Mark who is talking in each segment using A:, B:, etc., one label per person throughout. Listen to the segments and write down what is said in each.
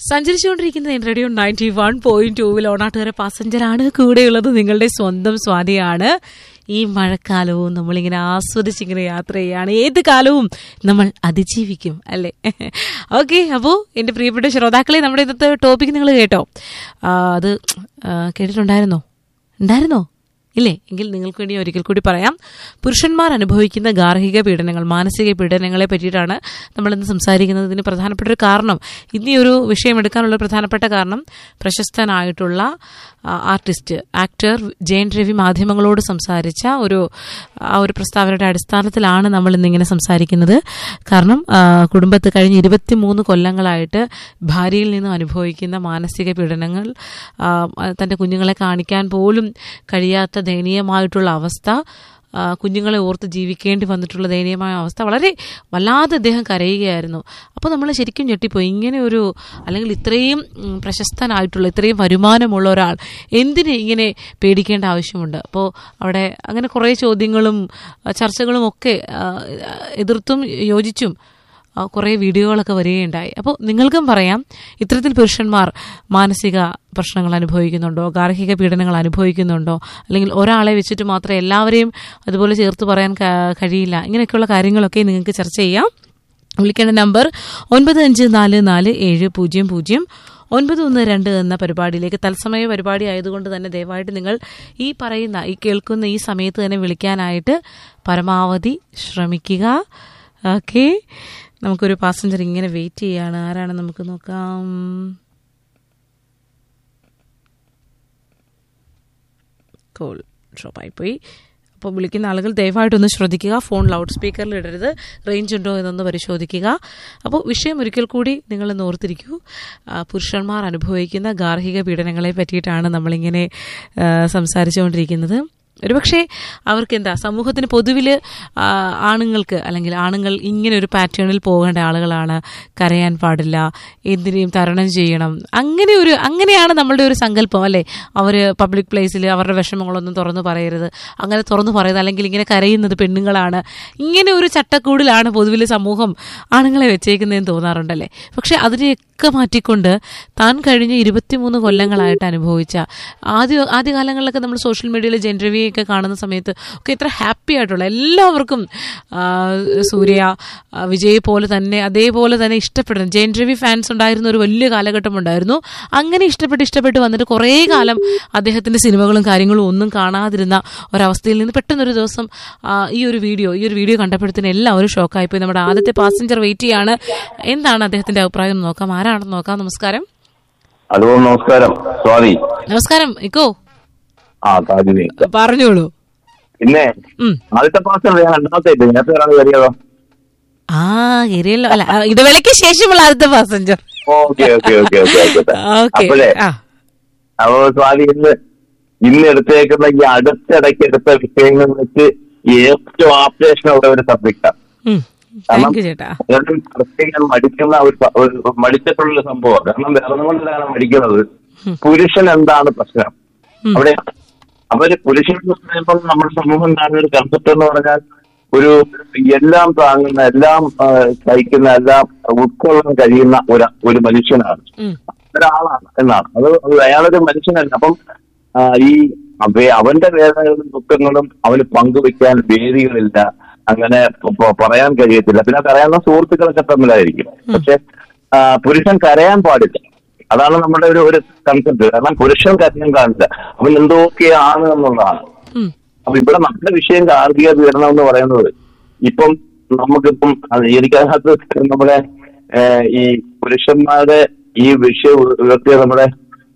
A: സഞ്ചരിച്ചുകൊണ്ടിരിക്കുന്ന radio ninety one point ടൂവിൽ ഓണാട്ടുകാരെ പാസഞ്ചറാണ് കൂടെയുള്ളത് നിങ്ങളുടെ സ്വന്തം സ്വാതിയാണ് ഈ മഴക്കാലവും നമ്മളിങ്ങനെ ആസ്വദിച്ചിങ്ങനെ യാത്ര ചെയ്യാണ് ഏത് കാലവും നമ്മൾ അതിജീവിക്കും അല്ലേ ഓക്കെ അപ്പോൾ എൻ്റെ പ്രിയപ്പെട്ട ശ്രോതാക്കളെ നമ്മുടെ ഇന്നത്തെ ടോപ്പിക് നിങ്ങൾ കേട്ടോ ആ, അത് ആ, കേട്ടിട്ടുണ്ടായിരുന്നോ ഉണ്ടായിരുന്നോ ഇല്ലേ എങ്കിൽ നിങ്ങൾക്ക് വേണ്ടി ഒരിക്കൽ കൂടി പറയാം പുരുഷന്മാർ അനുഭവിക്കുന്ന ഗാർഹിക പീഡനങ്ങൾ മാനസിക പീഡനങ്ങളെ പറ്റിയിട്ടാണ് നമ്മളിന്ന് സംസാരിക്കുന്നത് ഇതിന് പ്രധാനപ്പെട്ട ഒരു കാരണം ഇന്ന് ഈ ഒരു വിഷയം എടുക്കാനുള്ള പ്രധാനപ്പെട്ട കാരണം പ്രശസ്തനായിട്ടുള്ള ആ, ആർട്ടിസ്റ്റ് ആക്ടർ ജയൻ രവി മാധ്യമങ്ങളോട് സംസാരിച്ച ഒരു ആ ഒരു പ്രസ്താവനയുടെ അടിസ്ഥാനത്തിലാണ് നമ്മൾ ഇന്നിങ്ങനെ സംസാരിക്കുന്നത് കാരണം ആ, കുടുംബത്ത് കഴിഞ്ഞ ഇരുപത്തി മൂന്ന് കൊല്ലങ്ങളായിട്ട് ഭാര്യയിൽ നിന്നും അനുഭവിക്കുന്ന മാനസിക പീഡനങ്ങൾ ആ, തൻ്റെ കുഞ്ഞുങ്ങളെ കാണിക്കാൻ പോലും കഴിയാത്ത ദയനീയമായിട്ടുള്ള അവസ്ഥ ആ, കുഞ്ഞുങ്ങളെ ഓർത്ത് ജീവിക്കേണ്ടി വന്നിട്ടുള്ള ദയനീയമായ അവസ്ഥ വളരെ വല്ലാതെ അദ്ദേഹം കരയുകയായിരുന്നു അപ്പോൾ നമ്മൾ ശരിക്കും ഞെട്ടിപ്പോയി ഇങ്ങനെ ഒരു അല്ലെങ്കിൽ ഇത്രയും ഉം, പ്രശസ്തനായിട്ടുള്ള ഇത്രയും വരുമാനമുള്ള ഒരാൾ എന്തിന് ഇങ്ങനെ പേടിക്കേണ്ട ആവശ്യമുണ്ട് അപ്പോൾ അവിടെ അങ്ങനെ കുറേ ചോദ്യങ്ങളും ആ, ചർച്ചകളും ഒക്കെ ആ, എതിർത്തും യോജിച്ചും ആ, കുറേ വീഡിയോകളൊക്കെ വരികയുണ്ടായി അപ്പോൾ നിങ്ങൾക്കും പറയാം ഇത്തരത്തിൽ പുരുഷന്മാർ മാനസിക പ്രശ്നങ്ങൾ അനുഭവിക്കുന്നുണ്ടോ ഗാർഹിക പീഡനങ്ങൾ അനുഭവിക്കുന്നുണ്ടോ അല്ലെങ്കിൽ ഒരാളെ വെച്ചിട്ട് മാത്രമേ എല്ലാവരെയും അതുപോലെ ചേർത്ത് പറയാൻ ക- കഴിയില്ല ഇങ്ങനെയൊക്കെയുള്ള കാര്യങ്ങളൊക്കെ നിങ്ങൾക്ക് ചർച്ച ചെയ്യാം വിളിക്കേണ്ട നമ്പർ ഒൻപത് അഞ്ച് നാല് നാല് ഏഴ് പൂജ്യം പൂജ്യം ഒൻപത് ഒന്ന് രണ്ട് എന്ന പരിപാടിയിലേക്ക് തത്സമയ പരിപാടി ആയതുകൊണ്ട് തന്നെ ദയവായിട്ട് നിങ്ങൾ ഈ പറയുന്ന ഈ കേൾക്കുന്ന ഈ സമയത്ത് തന്നെ വിളിക്കാനായിട്ട് പരമാവധി ശ്രമിക്കുക ഓക്കെ നമുക്കൊരു പാസഞ്ചർ ഇങ്ങനെ വെയിറ്റ് ചെയ്യാണ് ആരാണ് നമുക്ക് നോക്കാം കോൾ ഡ്രോപ്പായി പോയി അപ്പോൾ വിളിക്കുന്ന ആളുകൾ ദയവായിട്ടൊന്ന് ശ്രദ്ധിക്കുക ഫോൺ ലൗഡ് സ്പീക്കറിൽ ഇടരുത് റേഞ്ച് ഉണ്ടോ എന്നൊന്ന് പരിശോധിക്കുക അപ്പോൾ വിഷയം ഒരിക്കൽ കൂടി നിങ്ങൾ ഓർത്തിരിക്കൂ ആ, പുരുഷന്മാർ അനുഭവിക്കുന്ന ഗാർഹിക പീഡനങ്ങളെ പറ്റിയിട്ടാണ് നമ്മളിങ്ങനെ ആ, സംസാരിച്ചുകൊണ്ടിരിക്കുന്നത് ഒരുപക്ഷെ അവർക്ക് എന്താ സമൂഹത്തിന് പൊതുവിൽ ആണുങ്ങൾക്ക് അല്ലെങ്കിൽ ആണുങ്ങൾ ഇങ്ങനെ ഒരു പാറ്റേണിൽ പോകേണ്ട ആളുകളാണ് കരയാൻ പാടില്ല എന്തിനേയും തരണം ചെയ്യണം അങ്ങനെ ഒരു അങ്ങനെയാണ് നമ്മളുടെ ഒരു സങ്കല്പം അല്ലേ അവർ പബ്ലിക് പ്ലേസിൽ അവരുടെ വിഷമങ്ങളൊന്നും തുറന്നു പറയരുത് അങ്ങനെ തുറന്നു പറയുന്നത് അല്ലെങ്കിൽ ഇങ്ങനെ കരയുന്നത് പെണ്ണുങ്ങളാണ് ഇങ്ങനെ ഒരു ചട്ടക്കൂടിലാണ് പൊതുവിൽ സമൂഹം ആണുങ്ങളെ വെച്ചേക്കുന്നതെന്ന് തോന്നാറുണ്ടല്ലേ പക്ഷെ അതിനെയൊക്കെ മാറ്റിക്കൊണ്ട് താൻ കഴിഞ്ഞ ഇരുപത്തിമൂന്ന് കൊല്ലങ്ങളായിട്ട് അനുഭവിച്ച ആദ്യ ആദ്യകാലങ്ങളിലൊക്കെ നമ്മൾ സോഷ്യൽ മീഡിയയിൽ ജനരവിയൊക്കെ കാണുന്ന സമയത്ത് ഒക്കെ ഇത്ര ഹാപ്പി ആയിട്ടുള്ള എല്ലാവർക്കും ആ, സൂര്യ ആ, വിജയെ പോലെ തന്നെ അതേപോലെ തന്നെ ഇഷ്ടപ്പെടുന്ന ജയൻ രവി ഫാൻസ് ഉണ്ടായിരുന്ന ഒരു വലിയ കാലഘട്ടം ഉണ്ടായിരുന്നു അങ്ങനെ ഇഷ്ടപ്പെട്ട് ഇഷ്ടപ്പെട്ട് വന്നിട്ട് കുറേ കാലം അദ്ദേഹത്തിന്റെ സിനിമകളും കാര്യങ്ങളും ഒന്നും കാണാതിരുന്ന ഒരവസ്ഥയിൽ നിന്ന് പെട്ടെന്നൊരു ദിവസം ആ, ഈ ഒരു വീഡിയോ ഈ ഒരു വീഡിയോ കണ്ടപ്പോഴത്തേന് എല്ലാവരും ഷോക്കായിപ്പോയി നമ്മുടെ ആദ്യത്തെ പാസഞ്ചർ വെയിറ്റ് ചെയ്യാണ് എന്താണ് അദ്ദേഹത്തിന്റെ അഭിപ്രായം എന്ന് നോക്കാം ആരാണെന്ന് നോക്കാം നമസ്കാരം
B: ഹലോ നമസ്കാരം സ്വാതി
A: നമസ്കാരം ഇക്കോ
B: ആ താജുദ്ദീൻ
A: പറഞ്ഞോളൂ
B: പിന്നെ
A: ഉം.
B: ആദ്യത്തെ പാസ് ഞാൻ രണ്ടാമത്തെ ഇട്ട് നേരത്തെ ഒരാൾ കയറിയതോ
A: ആ ഏരിയല്ലോ അല്ല ആ, ഇടവേളയ്ക്ക് ശേഷമുള്ള ആദ്യത്തെ passenger
B: okay okay okay okay okay
A: okay
B: അപ്പോഴേ
A: ആ
B: അപ്പോ സ്വാതി ഇന്ന് ഇന്ന് എടുത്തേക്കുന്ന ഈ അടുത്തിടയ്ക്ക് എടുത്ത വിഷയങ്ങൾ വെച്ച് ഏറ്റവും ആപ്രേഷനുള്ള ഒരു സബ്ജക്റ്റാണ്
A: ഉം. താങ്ക് യു ചേട്ടാ
B: പലരും ചർച്ച ചെയ്യാൻ മടിക്കുന്ന ഒരു പ- ഒരു മടിച്ചിട്ടുള്ള ഒരു സംഭവം കാരണം വേറെ ഒന്നും കൊണ്ടല്ലാണ് മടിക്കുന്നത് പുരുഷൻ എന്താണ് പ്രശ്നം
A: ഉം.
B: അവിടെ അവര് പുരുഷൻ എന്ന് പറയുമ്പോൾ നമ്മുടെ സമൂഹം കാണുന്ന ഒരു കൺസെപ്റ്റ് എന്ന് പറഞ്ഞാൽ ഒരു എല്ലാം താങ്ങുന്ന എല്ലാം ആ, സഹിക്കുന്ന എല്ലാം ഉൾക്കൊള്ളാൻ കഴിയുന്ന ഒരു ഒരു മനുഷ്യനാണ്
A: ഉം.
B: ഒരാളാണ് എന്നാണ് അത് അത് അയാളൊരു മനുഷ്യനല്ല അപ്പം ആ, ഈ അവ- അവന്റെ വേദനകളും ദുഃഖങ്ങളും അവന് പങ്കുവെക്കാൻ വേദികളില്ല അങ്ങനെ പ- പറയാൻ കഴിയത്തില്ല പിന്നെ കരയാവുന്ന സുഹൃത്തുക്കളൊക്കെ തമ്മിലായിരിക്കും പക്ഷെ ആ, പുരുഷൻ കരയാൻ പാടില്ല അതാണ് നമ്മുടെ ഒരു ഒരു കൺസെപ്റ്റ് കാരണം പുരുഷൻ കരയാൻ കാണില്ല അവൻ എന്തൊക്കെയാണ് എന്നുള്ളതാണ്
A: ഉം.
B: അപ്പൊ ഇവിടെ നമ്മുടെ വിഷയം ഗാർഹിക പീഡനം എന്ന് പറയുന്നത് ഇപ്പം നമുക്കിപ്പം അത് എനിക്കതിനകത്ത് നമ്മുടെ ഏഹ്, ഈ പുരുഷന്മാരുടെ ഈ വിഷയം ഉയർത്തിയ നമ്മുടെ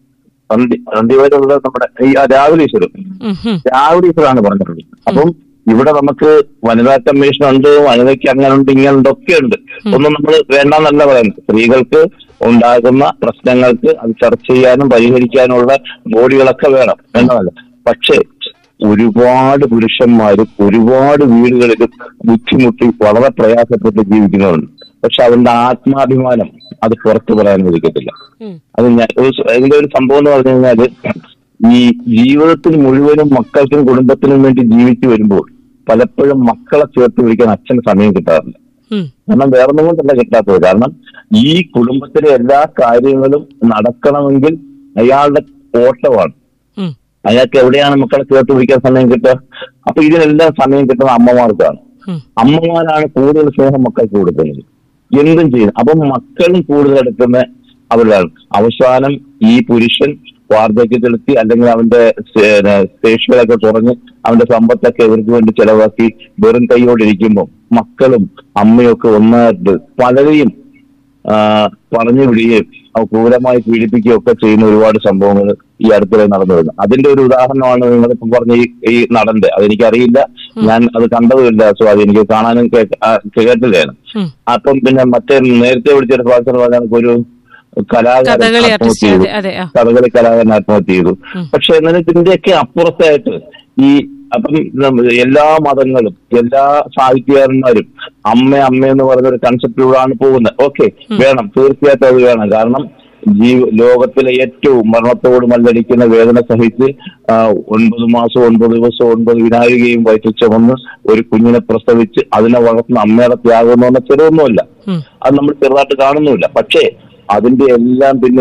B: സന്ധിവരുള്ള നമ്മുടെ ഈ രാഹുൽ ഈശ്വരൻ
A: ഉം, ഉം.
B: രാഹുൽ ഈശ്വറാണ് പറഞ്ഞിട്ടുള്ളത് അപ്പം ഇവിടെ നമുക്ക് വനിതാ കമ്മീഷൻ ഉണ്ട് വനിതയ്ക്ക് അങ്ങനെ ഉണ്ട് ഇങ്ങനെ ഉണ്ട് ഒക്കെ ഉണ്ട് ഒന്നും നമ്മൾ വേണ്ടെന്നല്ല പറയുന്നത് സ്ത്രീകൾക്ക് ഉണ്ടാകുന്ന പ്രശ്നങ്ങൾക്ക് അത് ചർച്ച ചെയ്യാനും പരിഹരിക്കാനുള്ള ബോഡികളൊക്കെ വേണം എന്നതല്ല പക്ഷേ ഒരുപാട് പുരുഷന്മാരും ഒരുപാട് വീടുകളിലും ബുദ്ധിമുട്ടി വളരെ പ്രയാസപ്പെട്ട് ജീവിക്കുന്നവരുണ്ട് പക്ഷെ അവന്റെ ആത്മാഭിമാനം അത് പുറത്തു പറയാൻ ഒതുക്കത്തില്ല
A: ഉം.
B: അത് ഞാൻ ഒരു സ- ഇതിന്റെ ഒരു സംഭവം എന്ന് പറഞ്ഞു കഴിഞ്ഞാല് ഈ ജീവിതത്തിൽ മുഴുവനും മക്കൾക്കും കുടുംബത്തിനും വേണ്ടി ജീവിച്ചു വരുമ്പോൾ പലപ്പോഴും മക്കളെ ചേർത്ത് പിടിക്കാൻ അച്ഛന് സമയം കിട്ടാറില്ല
A: ഉം,
B: കാരണം വേറൊന്നും കൊണ്ടല്ല കിട്ടാത്തത് കാരണം ഈ കുടുംബത്തിലെ എല്ലാ കാര്യങ്ങളും നടക്കണമെങ്കിൽ അയാളുടെ ഓട്ടമാണ്
A: ഉം,
B: അയാൾക്ക് എവിടെയാണ് മക്കളെ ചേർത്ത് പിടിക്കാൻ സമയം കിട്ടുക അപ്പൊ ഇതിനെല്ലാം സമയം കിട്ടുന്ന അമ്മമാർക്കാണ്
A: ഉം,
B: അമ്മമാരാണ് കൂടുതൽ സ്നേഹം മക്കൾക്ക് കൊടുക്കുന്നത് എന്തും ചെയ്യുന്നത് അപ്പം മക്കളും കൂടുതൽ എടുക്കുന്ന അവരിലാണ് അവസാനം ഈ പുരുഷൻ വാർദ്ധക്യത്തിലെത്തി അല്ലെങ്കിൽ അവന്റെ സേ- ശേഷികളൊക്കെ കുറഞ്ഞ് അവന്റെ സമ്പത്തൊക്കെ ഇവർക്ക് വേണ്ടി ചെലവാക്കി വെറും കൈയോടിരിക്കുമ്പോൾ മക്കളും അമ്മയും ഒക്കെ ഒന്നായിട്ട് പലരെയും ആ, പറഞ്ഞു വിടുകയും അവ ക്രൂരമായി പീഡിപ്പിക്കുകയും ഒക്കെ ചെയ്യുന്ന ഒരുപാട് സംഭവങ്ങൾ ഈ അടുത്തിടെ നടന്നു വരുന്നു അതിന്റെ ഒരു ഉദാഹരണമാണ് നിങ്ങളിപ്പോ പറഞ്ഞ ഈ ഈ നടന്റെ അതെനിക്കറിയില്ല ഞാൻ അത് കണ്ടതുമില്ല സ്വാതി എനിക്ക് കാണാനും കേട്ട- ആ, കേട്ടില്ലാണ്
A: ഉം.
B: അപ്പം പിന്നെ മറ്റേ നേരത്തെ വിളിച്ചൊരു ഫാസർ പറഞ്ഞ ഒരു കലാകാരൻ
A: കഥകളി
B: ആത്മഹത്യ
A: ആർട്ടിസ്റ്റ്
B: ചെയ്തു
A: അതെ അതെ ആ
B: കഥകളി കലാകാരൻ ആത്മഹത്യ ചെയ്തു
A: ഉം.
B: പക്ഷെ എന്നാലും ഇതിന്റെയൊക്കെ അപ്പുറത്തായിട്ട് ഈ അപ്പം നമ്മ- എല്ലാ മതങ്ങളും എല്ലാ സാഹിത്യകാരന്മാരും അമ്മ അമ്മ എന്ന് പറയുന്ന ഒരു കൺസെപ്റ്റിലൂടെയാണ് പോകുന്നത് ഓക്കെ വേണം തീർച്ചയായിട്ടും അത് വേണം കാരണം ജീവ ലോകത്തിലെ ഏറ്റവും മരണത്തോട് മല്ലടിക്കുന്ന വേദന സഹിച്ച് ആ, ഒൻപത് മാസം ഒൻപത് ദിവസം ഒൻപത് വിനായികയും വയറ്റിൽ ചുമന്ന് ഒരു കുഞ്ഞിനെ പ്രസവിച്ച് അതിനെ വളർത്തുന്ന അമ്മയുടെ ത്യാഗം എന്ന് പറഞ്ഞാൽ ചെറുതൊന്നുമല്ല
A: ഉം,
B: അത് നമ്മൾ ചെറുതായിട്ട് കാണുന്നുമില്ല പക്ഷേ അതിന്റെ എല്ലാം പിന്നിൽ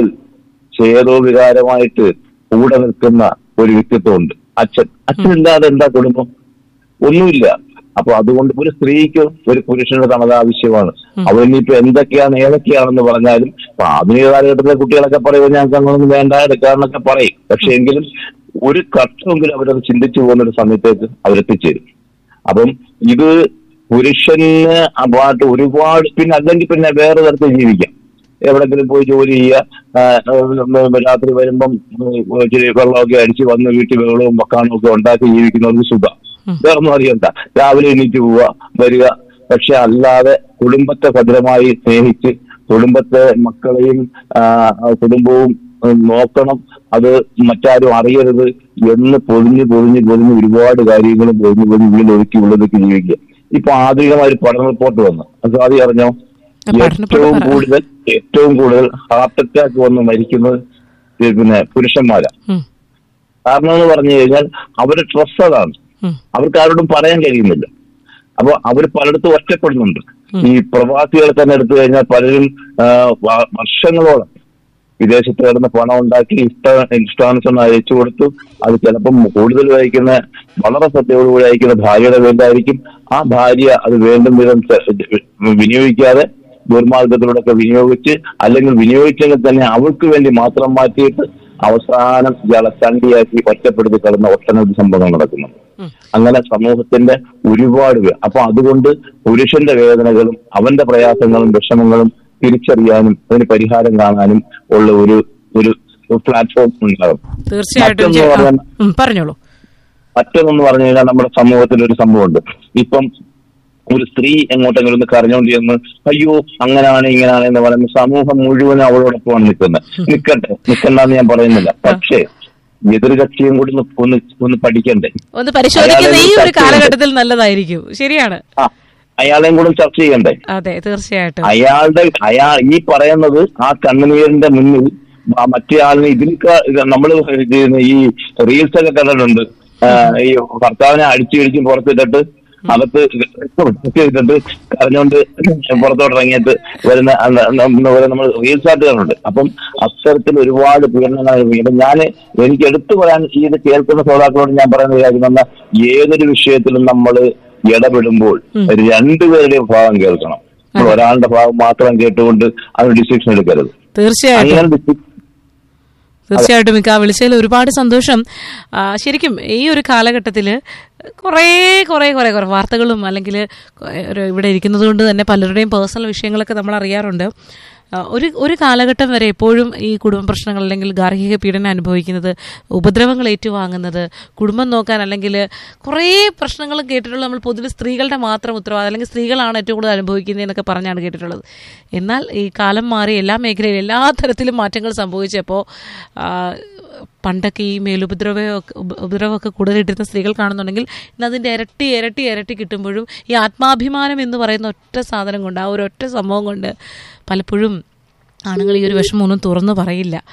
B: ഛേദോവികാരമായിട്ട് കൂടെ നിൽക്കുന്ന ഒരു വ്യക്തിത്വമുണ്ട് അച്ഛൻ അച്ഛനില്ലാതെ എന്താ കുടുംബം ഒന്നുമില്ല അപ്പൊ അതുകൊണ്ട് ഒരു സ്ത്രീക്ക് ഒരു പുരുഷന്റെ തണത് ആവശ്യമാണ് അവരിനിപ്പോ എന്തൊക്കെയാണ് ഏതൊക്കെയാണെന്ന് പറഞ്ഞാലും ഇപ്പൊ ആധുനിക കാലഘട്ടത്തിലെ കുട്ടികളൊക്കെ പറയുമ്പോൾ ഞങ്ങൾക്ക് അങ്ങനൊന്നും വേണ്ട എടുക്കാന്നൊക്കെ പറയും പക്ഷെ എങ്കിലും ഒരു ഘട്ടമെങ്കിലും അവരത് ചിന്തിച്ചു പോകുന്ന ഒരു സമയത്തേക്ക് അവരെത്തിച്ചേരും അപ്പം ഇത് പുരുഷന് അപാട്ട് ഒരുപാട് പിന്നെ അല്ലെങ്കിൽ പിന്നെ വേറെ തരത്തിൽ ജീവിക്കാം എവിടെങ്കിലും പോയി ജോലി ചെയ്യുക ആ, ഉം, രാത്രി വരുമ്പം ഉം, ഇച്ചിരി വെള്ളമൊക്കെ അടിച്ച് വന്ന് വീട്ടിൽ വെള്ളവും മക്കാണും ഒക്കെ ഉണ്ടാക്കി ജീവിക്കുന്നവർക്ക് സുഖം വേറെ ഒന്നും അറിയണ്ട രാവിലെ എണീറ്റ് പോവുക വരിക പക്ഷെ അല്ലാതെ കുടുംബത്തെ ഭദ്രമായി സ്നേഹിച്ച് കുടുംബത്തെ മക്കളെയും ആ, കുടുംബവും ഉം, നോക്കണം അത് മറ്റാരും അറിയരുത് എന്ന് പൊതിഞ്ഞ് പൊതിഞ്ഞ് പൊതിഞ്ഞ് ഒരുപാട് കാര്യങ്ങളും പൊതിഞ്ഞ് പൊതിഞ്ഞ് വീട് ഒതുക്കി ഉള്ളതൊക്കെ ജീവിക്കുക ഇപ്പൊ ആധുനികമായ ഒരു പഠന റിപ്പോർട്ട് വന്നു അത് ആദ്യം അറിഞ്ഞോ
A: ആ, പഠന report
B: ഏറ്റവും
A: പറ.
B: കൂടുതൽ ഏറ്റവും കൂടുതൽ ഹാർട്ട് അറ്റാക്ക് വന്ന് മരിക്കുന്നത് ഈ പിന്നെ പുരുഷന്മാരാണ്
A: ഉം,
B: കാരണം എന്ന് പറഞ്ഞു കഴിഞ്ഞാൽ അവരുടെ സ്ട്രെസ് അതാണ്
A: ഉം,
B: അവർക്ക് ആരോടും പറയാൻ കഴിയുന്നില്ല അപ്പൊ അവർ പലയിടത്തും ഒറ്റപ്പെടുന്നുണ്ട് ഈ പ്രവാസികളെ തന്നെ എടുത്തു കഴിഞ്ഞാൽ പലരും ആ, വ- വർഷങ്ങളോളം വിദേശത്ത് കിടന്ന് പണം ഉണ്ടാക്കി ഇഷ്ട ഇഷ്ടാനുസരണം അയച്ചു കൊടുത്തു അത് ചിലപ്പം കൂടുതൽ വഹിക്കുന്ന വളരെ ശ്രദ്ധയോടുകൂടി അയക്കുന്ന ഭാര്യയുടെ പേരിലായിരിക്കും ആ ഭാര്യ അത് വേണ്ടും വിധം ചെ- വിനിയോഗിക്കാതെ ദുർമാർഗത്തിലൂടെ ഒക്കെ വിനിയോഗിച്ച് അല്ലെങ്കിൽ വിനിയോഗിച്ചെങ്കിൽ തന്നെ അവൾക്ക് വേണ്ടി മാത്രം മാറ്റിയിട്ട് അവസാനം ഇയാളെ ചണ്ടിയാക്കി ഒറ്റപ്പെടുത്തി കിടന്ന ഒട്ടനവധി സംഭവങ്ങൾ നടക്കുന്നുണ്ട്
A: ഉം.
B: അങ്ങനെ സമൂഹത്തിന്റെ ഒരുപാട് പേർ അപ്പൊ അതുകൊണ്ട് പുരുഷന്റെ വേദനകളും അവന്റെ പ്രയാസങ്ങളും വിഷമങ്ങളും തിരിച്ചറിയാനും അതിന് പരിഹാരം കാണാനും ഉള്ള ഒരു ഒരു പ്ലാറ്റ്ഫോം ഉണ്ടാകും
A: തീർച്ചയായിട്ടും
B: മറ്റൊന്ന്
A: ചെ- ആ,
B: പറഞ്ഞാൽ-
A: ഉം, പറഞ്ഞോളൂ
B: മറ്റൊന്നെന്ന് പറഞ്ഞു കഴിഞ്ഞാൽ നമ്മുടെ സമൂഹത്തിൽ ഒരു സംഭവമുണ്ട് ഇപ്പം ഒരു സ്ത്രീ എങ്ങോട്ടെങ്കിലും ഒന്ന് കരഞ്ഞോണ്ട് ചെന്ന് അയ്യോ അങ്ങനാണ് ഇങ്ങനാണ് എന്ന് പറയുന്ന സമൂഹം മുഴുവൻ അവളോടൊപ്പമാണ് നിൽക്കുന്നത് നിൽക്കട്ടെ നിൽക്കണ്ടെന്ന് ഞാൻ പറയുന്നില്ല പക്ഷേ എതിർകക്ഷിയും കൂടി ഒന്ന് ഒന്ന് ഒന്ന് പഠിക്കണ്ടേ
A: ഒന്ന് പരിശോധിക്കുന്ന ഈ ഒരു
B: അയാളെ
A: കാലഘട്ടത്തിൽ നല്ലതായിരിക്കും ശരിയാണ്
B: ആ അയാളെയും കൂടി ചർച്ച ചെയ്യണ്ടേ
A: അതെ തീർച്ചയായിട്ടും
B: അയാളുടെ അയാൾ ഈ പറയുന്നത് ആ കണ്ണുനീരിന്റെ മുന്നിൽ ആ മറ്റേ ആളിനെ ഇതിനൊക്കെ നമ്മൾ ഈ റീൽസ് ഒക്കെ കണ്ടിട്ടുണ്ട് ആ, ഈ ഭർത്താവിനെ അടിച്ചിടിച്ചും പുറത്തിട്ടിട്ട് അകത്ത് ചെയ്തിട്ട് കരഞ്ഞോണ്ട് പുറത്തോട്ട് ഇറങ്ങിയിട്ട് വരുന്ന നമ്മൾ റീൽസ് ആയിട്ട് കണ്ടിട്ടുണ്ട് അപ്പം അത്തരത്തിൽ ഒരുപാട് പീഡനങ്ങൾ അനുഭവിക്കും. അപ്പം ഞാൻ എനിക്ക് എടുത്തു പറയാൻ ഈ ഇത് കേൾക്കുന്ന ശ്രോതാക്കളോട് ഞാൻ പറയുന്ന കാര്യം പറഞ്ഞാൽ ഏതൊരു വിഷയത്തിലും നമ്മൾ ഇടപെടുമ്പോൾ രണ്ടുപേരുടെയും ഭാഗം കേൾക്കണം നമ്മൾ ഒരാളുടെ ഭാഗം മാത്രം കേട്ടുകൊണ്ട് അതിന് ഡിസിഷൻ എടുക്കരുത്
A: തീർച്ചയായിട്ടും
B: അങ്ങനെ decision-
A: തീർച്ചയായിട്ടും മിക്ക വിളിച്ചതിൽ ഒരുപാട് സന്തോഷം ആ, ശരിക്കും ഈ ഒരു കാലഘട്ടത്തിൽ കുറേ കുറേ കുറേ കുറേ വാർത്തകളും അല്ലെങ്കിൽ ഒരു ഇവിടെ ഇരിക്കുന്നത് കൊണ്ട് തന്നെ പലരുടെയും പേഴ്സണൽ വിഷയങ്ങളൊക്കെ നമ്മൾ അറിയാറുണ്ട് ആ, ഒരു ഒരു കാലഘട്ടം വരെ എപ്പോഴും ഈ കുടുംബ പ്രശ്നങ്ങൾ അല്ലെങ്കിൽ ഗാർഹിക പീഡനം അനുഭവിക്കുന്നത് ഉപദ്രവങ്ങൾ ഏറ്റുവാങ്ങുന്നത് കുടുംബം നോക്കാൻ അല്ലെങ്കിൽ കുറേ പ്രശ്നങ്ങൾ കേട്ടിട്ടുള്ള നമ്മൾ പൊതുവെ സ്ത്രീകളുടെ മാത്രം ഉത്തരവാദിത്തം അല്ലെങ്കിൽ സ്ത്രീകളാണ് ഏറ്റവും കൂടുതൽ അനുഭവിക്കുന്നതെന്നൊക്കെ പറഞ്ഞാണ് കേട്ടിട്ടുള്ളത് എന്നാൽ ഈ കാലം മാറി എല്ലാ മേഖലയിലും എല്ലാ തരത്തിലും മാറ്റങ്ങൾ സംഭവിച്ചപ്പോൾ ആ, പണ്ടൊക്കെ ഈ മേലുപദ്രവമൊക്കെ ഉപ- ഉപദ്രവമൊക്കെ കൂടുതലിട്ടിരുന്ന സ്ത്രീകൾ കാണുന്നുണ്ടെങ്കിൽ ഇന്ന് അതിൻ്റെ ഇരട്ടി ഇരട്ടി ഇരട്ടി കിട്ടുമ്പോഴും ഈ ആത്മാഭിമാനം എന്ന് പറയുന്ന ഒറ്റ സാധനം കൊണ്ട് ആ ഒരു ഒറ്റ സംഭവം കൊണ്ട് പലപ്പോഴും ആണുങ്ങൾ ഈ ഒരു വിഷമമൊന്നും തുറന്നു പറയില്ല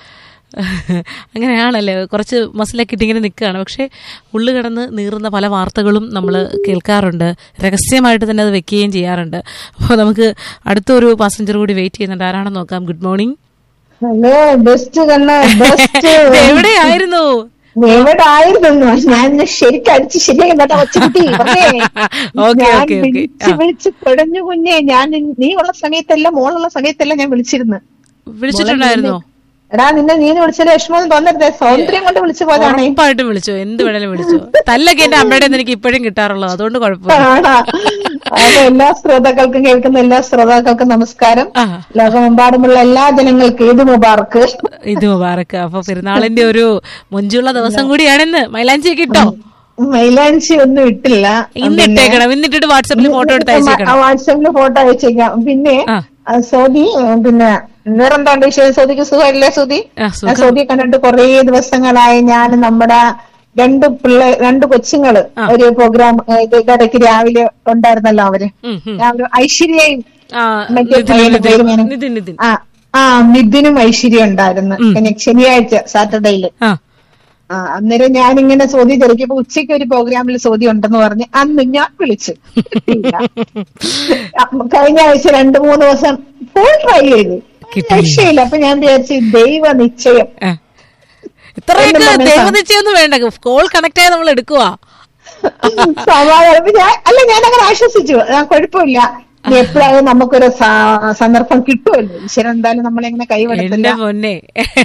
A: അങ്ങനെയാണല്ലേ കുറച്ച് മസിലൊക്കെ ഇട്ടിങ്ങനെ നിൽക്കുകയാണ് പക്ഷേ ഉള്ളു കിടന്ന് നീറുന്ന പല വാർത്തകളും നമ്മൾ കേൾക്കാറുണ്ട് രഹസ്യമായിട്ട് തന്നെ അത് വെക്കുകയും ചെയ്യാറുണ്ട് അപ്പോൾ നമുക്ക് അടുത്തൊരു പാസഞ്ചർ കൂടി വെയിറ്റ് ചെയ്യുന്നുണ്ട് ആരാണെന്ന് നോക്കാം ഗുഡ് മോർണിംഗ്
C: ഹലോ ബെസ്റ്റ് കണ്ണ ബെസ്റ്റ്
A: എവിടെയായിരുന്നു
C: എവിടെ ആയിരുന്നു ഞാൻ ശരിക്കും അടിച്ച് ശരിയാക്കി കേട്ടോ ഒച്ചക്കുട്ടി പറഞ്ഞേ.
A: ഓക്കെ
C: ഞാൻ
A: ഓക്കെ ഓക്കെ
C: വിളിച്ച് വിളിച്ച് കുഴഞ്ഞു കുഞ്ഞെ ഞാൻ നീ ഉള്ള സമയത്തല്ല മോളുള്ള സമയത്തല്ല ഞാൻ വിളിച്ചിരുന്നു
A: വിളിച്ചിട്ടുണ്ടായിരുന്നോ
C: എടാ നിന്നെ നീ വിളിച്ചാൽ വിഷമം തോന്നരുതേ സൗന്ദര്യം കൊണ്ട് വിളിച്ചു പോയതാണേ
A: ഉറപ്പായിട്ടും വിളിച്ചോ എന്ത് വേണേലും വിളിച്ചോ തല്ലൊക്കെ എന്റെ അമ്മയുടെ എനിക്ക് ഇപ്പോഴും കിട്ടാറുള്ളത് അതുകൊണ്ട് കുഴപ്പമില്ല
C: ആണാ അപ്പൊ എല്ലാ ശ്രോതാക്കൾക്കും കേൾക്കുന്ന എല്ലാ ശ്രോതാക്കൾക്കും നമസ്കാരം
A: ആ
C: ലോകമെമ്പാടുമുള്ള എല്ലാ ജനങ്ങൾക്കും ഈദ് മുബാർക്ക്
A: ഇത് മുബാറക്ക് അപ്പൊ പെരുന്നാളിന്റെ ഒരു മുഞ്ചുള്ള ദിവസം കൂടിയാണെന്ന് മൈലാഞ്ചിയൊക്കെ ഇട്ടോ
C: മൈലാഞ്ചി ഒന്നും ഇട്ടില്ല
A: ഇന്ന് ഇട്ടേക്കണം ഇന്നിട്ടിട്ട് വാട്സാപ്പിൽ ഫോട്ടോ എടുത്ത് അയച്ചേക്കണം
C: വാട്സാപ്പിൽ ഫോട്ടോ അയച്ചേക്കാം പിന്നെ
A: ആ.
C: ആ, സോദി ഉം, പിന്നെ വേറെന്താണ്ട് വിഷയം സോദിക്ക് സുഖമല്ലേ സോദി
A: ആ,
C: ഞാൻ സോദിയെ കണ്ടിട്ട് കുറേ ദിവസങ്ങളായി ഞാൻ നമ്മുടെ രണ്ട് പിള്ളേ രണ്ട് കൊച്ചുങ്ങള് ഒരു പ്രോഗ്രാം ഇടയ്ക്ക് രാവിലെ ഉണ്ടായിരുന്നല്ലോ അവര്
A: ഉം, ഉം.
C: രാവിലെ ഐശ്വര്യയും
A: ആ
C: മറ്റേ
A: നിതിൻ
C: പയ്യന്റെ പേര്
A: നിതിൻ
C: ഞാൻ-
A: നിതിൻ നിതിൻ
C: ആ ആ മിഥുനും ഐശ്വര്യം ഉണ്ടായിരുന്നു പിന്നെ ശനിയാഴ്ച സാറ്റർഡേയില്
A: ആ
C: ആ അന്നേരം ഞാൻ ഇങ്ങനെ സോദി തിരക്കിയപ്പോ ഉച്ചയ്ക്ക് ഒരു പ്രോഗ്രാമിൽ സോദി ഉണ്ടെന്ന് പറഞ്ഞ് അന്ന് ഞാൻ വിളിച്ചു കിട്ടിയില്ല. അപ്പൊ കഴിഞ്ഞ ആഴ്ച രണ്ടു മൂന്ന് ദിവസം ഫുൾ ട്രൈ ചെയ്തു
A: കിട്ടിയില്ല.
C: രക്ഷയില്ല അപ്പൊ ഞാൻ വിചാരിച്ചു ദൈവ നിശ്ചയം
A: ആ. ഇത്രയൊക്കെ ദൈവനിശ്ചയൊന്നും വേണ്ട കോൾ കണക്ട് ആയി നമ്മൾ എടുക്കുവാ
C: സമാധാനം അപ്പൊ ഞാൻ അല്ല ഞാൻ അങ്ങനെ ആശ്വസിച്ചു ആ, കുഴപ്പമില്ല ഇനി എപ്പോഴായാലും നമുക്കൊരു സ- സന്ദർഭം കിട്ടുമല്ലോ ഈശ്വരൻ എന്തായാലും നമ്മളെങ്ങനെ കൈവിടത്തില്ല
A: എന്റെ പൊന്നെ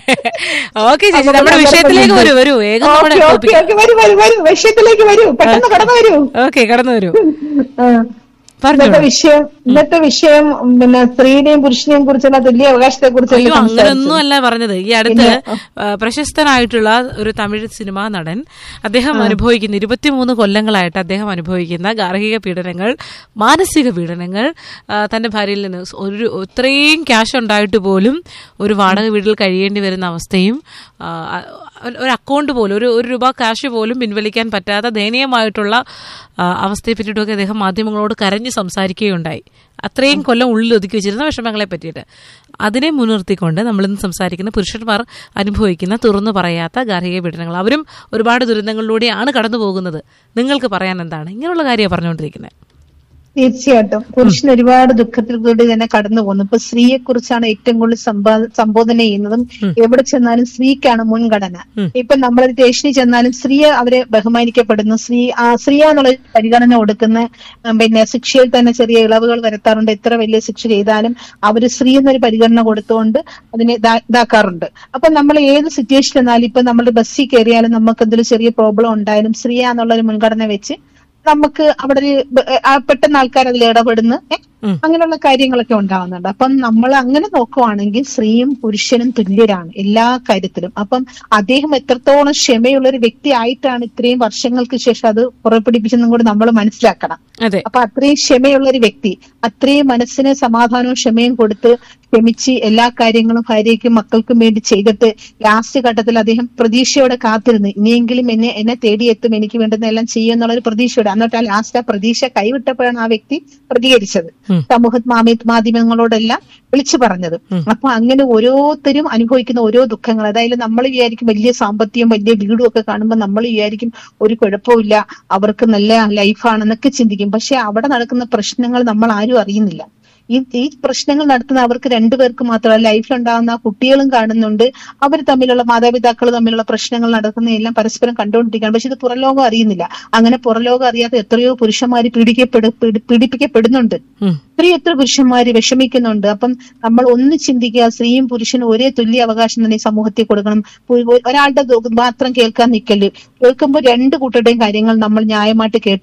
A: ഓക്കെ ചേച്ചി നമ്മുടെ വിഷയത്തിലേക്ക് വരൂ വരൂ വേഗം നമ്മുടെ
C: ഓക്കെ ഓക്കെ
A: ടോപ്പിക്
C: ഓക്കെ വരൂ വരൂ വരൂ വിഷയത്തിലേക്ക് വരൂ പെട്ടെന്ന് കടന്നു വരൂ
A: ഓക്കെ കടന്നു വരൂ
C: ആ.
A: പറഞ്ഞോളൂ
C: ഇന്നത്തെ വിഷയം ഇന്നത്തെ വിഷയം ഉം, പിന്നെ സ്ത്രീയുടെയും പുരുഷനെയും കുറിച്ചുള്ള തുല്യ അവകാശത്തെ
A: അയ്യോ
C: കുറിച്ചുള്ള
A: അങ്ങനൊന്നും അല്ല പറഞ്ഞത് ഈ അടുത്ത് ആ, പ്രശസ്തനായിട്ടുള്ള ഒരു തമിഴ് സിനിമാ നടൻ അദ്ദേഹം അനുഭവിക്കുന്ന ഇരുപത്തിമൂന്ന് കൊല്ലങ്ങളായിട്ട് അദ്ദേഹം അനുഭവിക്കുന്ന ഗാർഹിക പീഡനങ്ങൾ മാനസിക പീഡനങ്ങൾ ആ, തന്റെ ഭാര്യയിൽ നിന്ന് ഒരു ഇത്രയും ക്യാഷ് ഉണ്ടായിട്ട് പോലും ഒരു വാടക വീട്ടിൽ കഴിയേണ്ടി വരുന്ന അവസ്ഥയും ആ, ഒരു അക്കൗണ്ട് പോലും ഒരു ഒരു രൂപ ക്യാഷ് പോലും പിൻവലിക്കാൻ പറ്റാത്ത ദയനീയമായിട്ടുള്ള ആ, അവസ്ഥയെ പറ്റിയിട്ടൊക്കെ അദ്ദേഹം മാധ്യമങ്ങളോട് കരഞ്ഞ് സംസാരിക്കുകയുണ്ടായി അത്രയും കൊല്ലം ഉള്ളിൽ ഒതുക്കി വെച്ചിരുന്ന വിഷമങ്ങളെ പറ്റിയിട്ട് അതിനെ മുൻനിർത്തിക്കൊണ്ട് നമ്മളിന്ന് സംസാരിക്കുന്ന പുരുഷന്മാർ അനുഭവിക്കുന്ന തുറന്നു പറയാത്ത ഗാർഹിക പീഡനങ്ങൾ അവരും ഒരുപാട് ദുരന്തങ്ങളിലൂടെയാണ് കടന്നു പോകുന്നത് നിങ്ങൾക്ക് പറയാൻ എന്താണ് ഇങ്ങനെയുള്ള കാര്യമാണ് പറഞ്ഞുകൊണ്ടിരിക്കുന്നത്
C: തീർച്ചയായിട്ടും പുരുഷൻ ഒരുപാട് ദുഃഖത്തിൽ കൂടി തന്നെ കടന്നു പോകുന്നു ഇപ്പൊ സ്ത്രീയെ കുറിച്ചാണ് ഏറ്റവും കൂടുതൽ സംബാ- സംബോധന ചെയ്യുന്നതും എവിടെ ചെന്നാലും സ്ത്രീക്കാണ് മുൻഗണന ഇപ്പൊ നമ്മൾ സ്റ്റേഷനിൽ ചെന്നാലും സ്ത്രീയെ അവരെ ബഹുമാനിക്കപ്പെടുന്നു സ്ത്രീ ആ സ്ത്രീ എന്നുള്ള ഒരു പരിഗണന കൊടുക്കുന്ന ഉം, പിന്നെ ശിക്ഷയിൽ തന്നെ ചെറിയ ഇളവുകൾ വരുത്താറുണ്ട് എത്ര വലിയ ശിക്ഷ ചെയ്താലും അവര് സ്ത്രീ എന്നൊരു പരിഗണന കൊടുത്തുകൊണ്ട് അതിനെ ഇതാ- ഇതാക്കാറുണ്ട് അപ്പൊ നമ്മൾ ഏത് സിറ്റുവേഷൻ എന്നാലും ഇപ്പൊ നമ്മൾ ബസ്സിൽ കയറിയാലും നമുക്ക് എന്തെങ്കിലും ചെറിയ പ്രോബ്ലം ഉണ്ടായാലും സ്ത്രീയാന്നുള്ള ഒരു മുൻഗണന വെച്ച് നമുക്ക് അവിടെ ഒരു ബ- ആ പെട്ടെന്ന് ആൾക്കാർ അതിൽ ഇടപെടുന്നു ഏ?
A: ഉം.
C: അങ്ങനെയുള്ള കാര്യങ്ങളൊക്കെ ഉണ്ടാവുന്നുണ്ട് അപ്പം നമ്മൾ അങ്ങനെ നോക്കുവാണെങ്കിൽ സ്ത്രീയും പുരുഷനും തുല്യരാണ് എല്ലാ കാര്യത്തിലും അപ്പം അദ്ദേഹം എത്രത്തോളം ക്ഷമയുള്ള ഒരു വ്യക്തി ആയിട്ടാണ് ഇത്രയും വർഷങ്ങൾക്ക് ശേഷം അത് പുറപ്പെടുപ്പിച്ചെന്നും കൂടി നമ്മൾ മനസ്സിലാക്കണം
A: അതെ
C: അപ്പൊ അത്രയും ക്ഷമയുള്ള ഒരു വ്യക്തി അത്രയും മനസ്സിന് സമാധാനവും ക്ഷമയും കൊടുത്ത് ക്ഷമിച്ച് എല്ലാ കാര്യങ്ങളും ഭാര്യയ്ക്കും മക്കൾക്കും വേണ്ടി ചെയ്തിട്ട് ലാസ്റ്റ് ഘട്ടത്തിൽ അദ്ദേഹം പ്രതീക്ഷയോടെ കാത്തിരുന്നു ഇനിയെങ്കിലും എന്നെ എന്നെ തേടിയെത്തും എനിക്ക് വേണ്ടുന്ന എല്ലാം ചെയ്യും എന്നുള്ള ഒരു പ്രതീക്ഷയോടെ എന്നിട്ട് ആ ലാസ്റ്റ് ആ പ്രതീക്ഷ കൈവിട്ടപ്പോഴാണ് ആ വ്യക്തി പ്രതികരിച്ചത്
A: ഉം.
C: സമൂഹ മാധ്യ- മാധ്യമങ്ങളോടെല്ലാം വിളിച്ചു പറഞ്ഞത് അപ്പൊ അങ്ങനെ ഓരോരുത്തരും അനുഭവിക്കുന്ന ഓരോ ദുഃഖങ്ങൾ അതായത് നമ്മൾ വിചാരിക്കും വലിയ സാമ്പത്തികം വലിയ വീടും ഒക്കെ കാണുമ്പോൾ നമ്മൾ വിചാരിക്കും ഒരു കുഴപ്പമില്ല അവർക്ക് നല്ല ലൈഫാണെന്നൊക്കെ ചിന്തിക്കും പക്ഷെ അവിടെ നടക്കുന്ന പ്രശ്നങ്ങൾ നമ്മൾ ആരും അറിയുന്നില്ല ഈ ഈ പ്രശ്നങ്ങൾ നടത്തുന്ന അവർക്ക് രണ്ടുപേർക്ക് മാത്രമല്ല ലൈഫിലുണ്ടാകുന്ന ആ കുട്ടികളും കാണുന്നുണ്ട് അവർ തമ്മിലുള്ള മാതാപിതാക്കൾ തമ്മിലുള്ള പ്രശ്നങ്ങൾ നടക്കുന്ന എല്ലാം പരസ്പരം കണ്ടുകൊണ്ടിരിക്കുകയാണ് പക്ഷെ ഇത് പുറലോകം അറിയുന്നില്ല അങ്ങനെ പുറലോകം അറിയാത്ത എത്രയോ പുരുഷന്മാര് പീഡിക്കപ്പെടു പീഡി- പീഡിപ്പിക്കപ്പെടുന്നുണ്ട്
A: ഉം.
C: സ്ത്രീ എത്ര പുരുഷന്മാര് വിഷമിക്കുന്നുണ്ട് അപ്പം നമ്മൾ ഒന്ന് ചിന്തിക്കുക സ്ത്രീയും പുരുഷനും ഒരേ തുല്യ അവകാശം തന്നെ ഈ സമൂഹത്തിൽ കൊടുക്കണം പു- ഒരാളുടെ ദു- മാത്രം കേൾക്കാൻ നിൽക്കല് കേൾക്കുമ്പോൾ രണ്ട് കൂട്ടരുടെയും കാര്യങ്ങൾ നമ്മൾ ന്യായമായിട്ട് കേട്ട്